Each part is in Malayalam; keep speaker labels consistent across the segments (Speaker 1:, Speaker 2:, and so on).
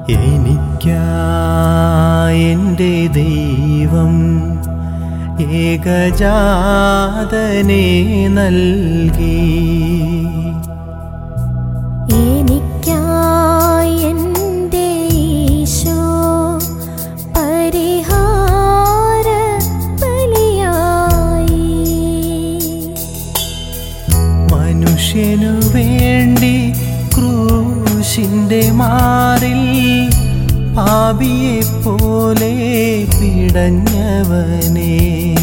Speaker 1: എനിക്കായെൻ്റെ ദൈവം ഏകജാതനെ നൽകി
Speaker 2: എനിക്കായി എൻ്റെ ഈശോ പരിഹാര ബലിയായി
Speaker 1: മനുഷ്യനു വേണ്ടി ക്രൂശിൻ്റെ മാറിൽ പാപിയെ പോലെ പിടഞ്ഞവനെ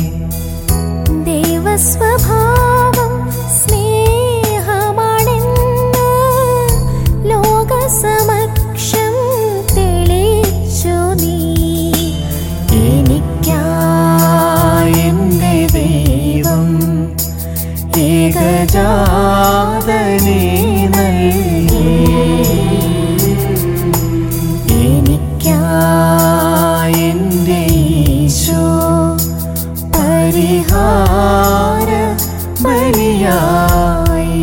Speaker 2: ദൈവസ്വഭാവം സ്നേഹമാണെന്ന് ലോകസമക്ഷം തെളിച്ചു നീ
Speaker 1: എനിക്കായെൻ്റെ ദൈവം ഏകജാതനെ നൽകി എനിക്കായെൻ്റെ ഈശോ പരിഹാര ബലിയായി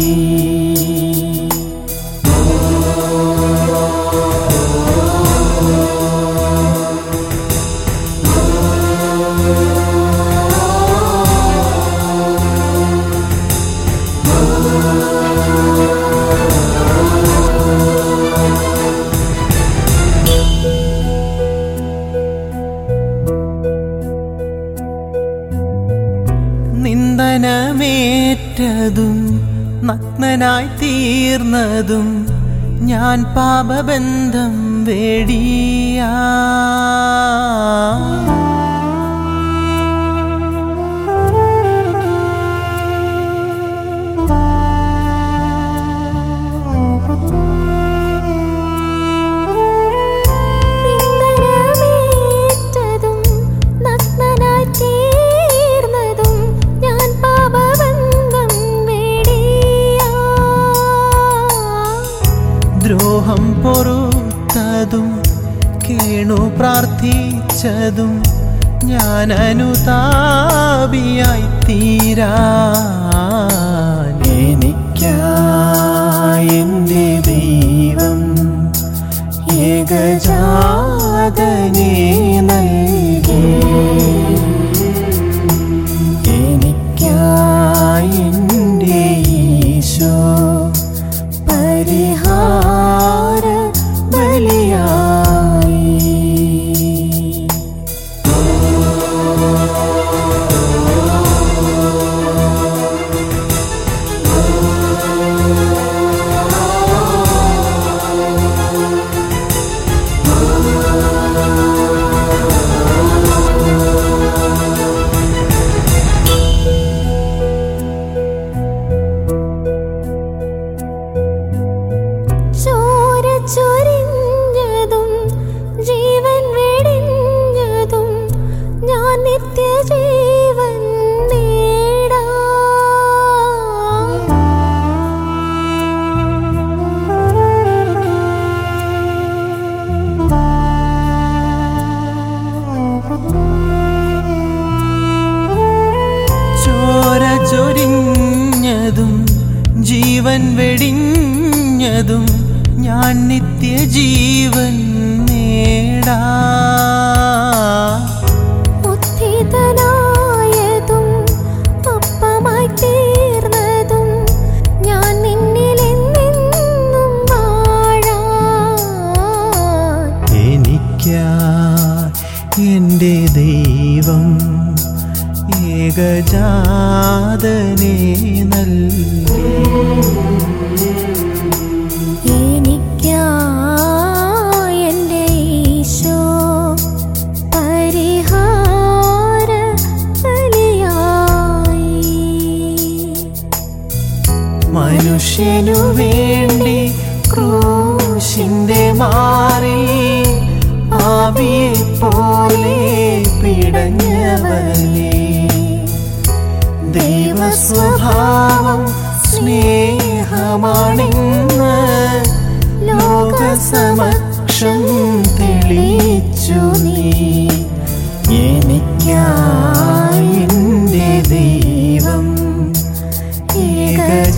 Speaker 1: നിന്ദനമേറ്റതും നഗ്നനായി തീർന്നതും ഞാൻ പാപബന്ധം വേടിയാ
Speaker 2: നിന്ദനമേറ്റതും നഗ്നനായി തീർന്നതും ഞാൻ പാപബന്ധം വേടിയാ
Speaker 1: ദ്രോഹം പൊറുത്തതും കേണു പ്രാർത്ഥിച്ചതും ഞാൻ അനുതാപിയായി തീരാൻ എനിക്കായെൻ്റെ ദൈവം ഏകജാതനെ നൽകി എനിക്കായെൻ്റെ ഈശോ പരിഹാര ബലിയായി
Speaker 2: ചോര ചൊരിഞ്ഞതും ജീവൻ വെടിഞ്ഞതും ഞാൻ നിത്യജീവൻ നേടാം
Speaker 1: ചോര ചൊരിഞ്ഞതും ജീവൻ വെടിഞ്ഞതും ഞാൻ നിത്യജീവൻ നേടാ
Speaker 2: ഉത്ഥിതനായതും ഒപ്പമായി തീർന്നതും ഞാൻ നിന്നിൽ എന്നെന്നും വാഴാൻ
Speaker 1: എനിക്കാ എൻ്റെ ദൈവം ഏകജാതനെ നൽകി
Speaker 2: എനിക്കായി എൻ്റെ ഈശോ പരിഹാര ബലിയായി
Speaker 1: മനുഷ്യനു വേണ്ടി ക്രൂശിന്റെ മാറി ആവിയെ പോലെ പിടഞ്ഞവനെ ദൈവസ്വഭാവം സ്നേഹമാണെന്ന് ലോകസമക്ഷം തെളിച്ചു നീ എനിക്കായി എൻ്റെ ദൈവം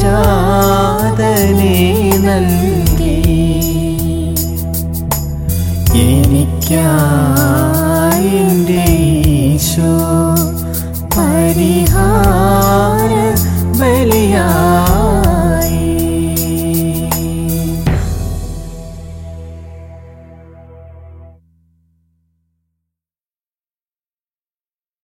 Speaker 1: ഏകജാതനെ നൽകി
Speaker 2: വിഹാ